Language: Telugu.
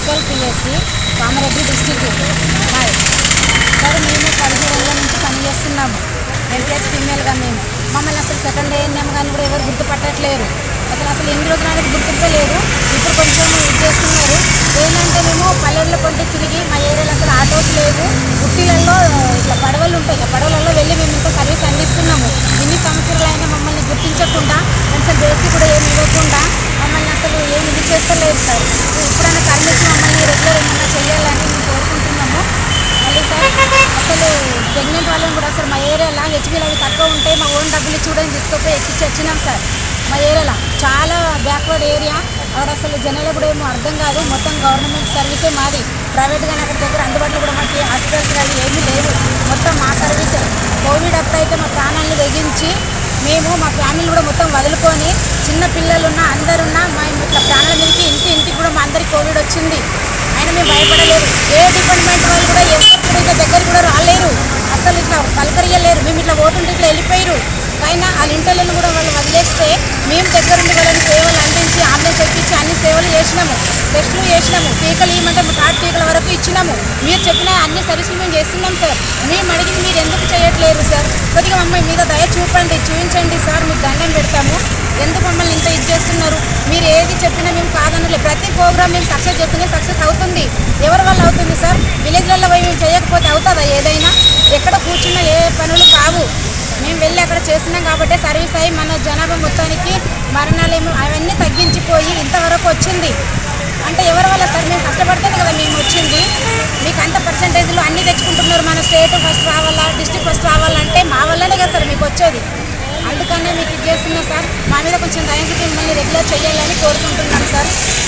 medical PSC Kamareddy district hi sir మేము పదిహేడు ఏళ్ళ నుంచి పనిచేస్తున్నాము ఎంపీహెచ్ ఫీమేల్గా మేము మమ్మల్ని అసలు సెకండ్ ఏఎన్ఎం కానీ కూడా ఎవరు గుర్తుపట్టట్లేరు అసలు అసలు ఎన్ని రోజులు అనేది గుర్తింపే లేదు ఇప్పుడు కొంచెం ఇది చేస్తున్నారు ఏంటంటే మేము పల్లెల్లో కొంటే తిరిగి మా ఏరియాలో అసలు ఆటోస్ లేవు గుట్టిలలో ఇట్లా పడవలు ఉంటాయి ఆ పడవలలో వెళ్ళి మేము ఇంకా సర్వీస్ అందిస్తున్నాము ఇన్ని సంవత్సరాలైనా మమ్మల్ని గుర్తించకుండా కొంచెం బేసిక్ కూడా ఏమి ఇవ్వకుండా మమ్మల్ని అసలు ఏమి ఇది చేస్తలేదు సార్ ఇప్పుడైనా కర్మించి మమ్మల్ని రెగ్యులర్ ఏమన్నా చేయాలని మేము కోరుకుంటున్నాము మళ్ళీ సార్ అసలు ప్రెగ్నెంట్ వాళ్ళని కూడా అసలు మా ఏరియాలో హెచ్బీలు అవి తక్కువ ఉంటాయి మా ఓన్ డబ్బులు చూడని తీసుకుపోయి ఎక్కించి వచ్చినాం సార్ మా ఏరియాలో చాలా బ్యాక్వర్డ్ ఏరియా అక్కడ అసలు జనాలకు కూడా ఏమో అర్థం కాదు మొత్తం గవర్నమెంట్ సర్వీసే మాది ప్రైవేట్గా అక్కడ దగ్గర అందుబాటులో కూడా మాకు హాస్పిటల్స్ కానీ ఏమీ లేవు మొత్తం మా సర్వీసే కోవిడ్ అప్పుడైతే మా ప్రాణాలను తెగించి మేము మా ఫ్యామిలీ కూడా మొత్తం వదులుకొని చిన్న పిల్లలున్న అందరున్నా మా ఇట్లా ప్రాణాల మీదకి ఇంటి ఇంటికి కూడా మా అందరికి కోవిడ్ వచ్చింది అయినా మేము భయపడలేదు ఏ డిపార్ట్మెంట్ వాళ్ళు కూడా ఎవరు కూడా ఇట్లా దగ్గర కూడా రాలేరు అసలు ఇట్లా పలకరియలేరు మేము ఇట్లా ఓటుంటే ఇట్లా వెళ్ళిపోయారు అయినా వాళ్ళ ఇంటర్లను కూడా వాళ్ళు వదిలేస్తే మేము దగ్గరుండి వాళ్ళని సేవలు అందించి అంబులెన్స్ ఎక్కించి అన్ని సేవలు చేసినాము టెస్టులు చేసినాము టీకలు ఇవ్వమంటే థర్డ్ టీకల వరకు ఇచ్చినాము మీరు చెప్పిన అన్ని సర్వీసులు మేము చేస్తున్నాం సార్ మేము అడిగింది మీరు ఎందుకు చేయట్లేరు సార్ కొద్దిగా మమ్మల్ని మీద దయ చూపండి చూపించండి సార్ మీకు దండం పెడతాము ఎందుకు మమ్మల్ని ఇంత ఇది చేస్తున్నారు మీరు ఏది చెప్పినా మేము కాదనలే ప్రతి ప్రోగ్రామ్ మేము సక్సెస్ చేస్తూనే సక్సెస్ అవుతుంది ఎవరి వల్ల అవుతుంది సార్ విలేజ్లలో పోయి మేము చేయకపోతే అవుతుందా ఏదైనా ఎక్కడ కూర్చున్న ఏ పనులు కావు మేము వెళ్ళి అక్కడ చేస్తున్నాం కాబట్టి సర్వీస్ అయ్యి మన జనాభా మొత్తానికి మరణాలు ఏమో అవన్నీ తగ్గించిపోయి ఇంతవరకు వచ్చింది అంటే ఎవరి వల్ల సార్ మేము కష్టపడితేనే కదా మేము వచ్చింది మీకు అంత పర్సంటేజ్లు అన్నీ తెచ్చుకుంటున్నారు మన స్టేట్ ఫస్ట్ రావాలా డిస్ట్రిక్ట్ ఫస్ట్ రావాలంటే మా వల్లనే కదా సార్ మీకు వచ్చేది అందుకనే మీకు ఇది చేస్తున్నా సార్ మా మీద కొంచెం దయచేసి మిమ్మల్ని రెగ్యులర్ చేయాలని కోరుకుంటున్నాను సార్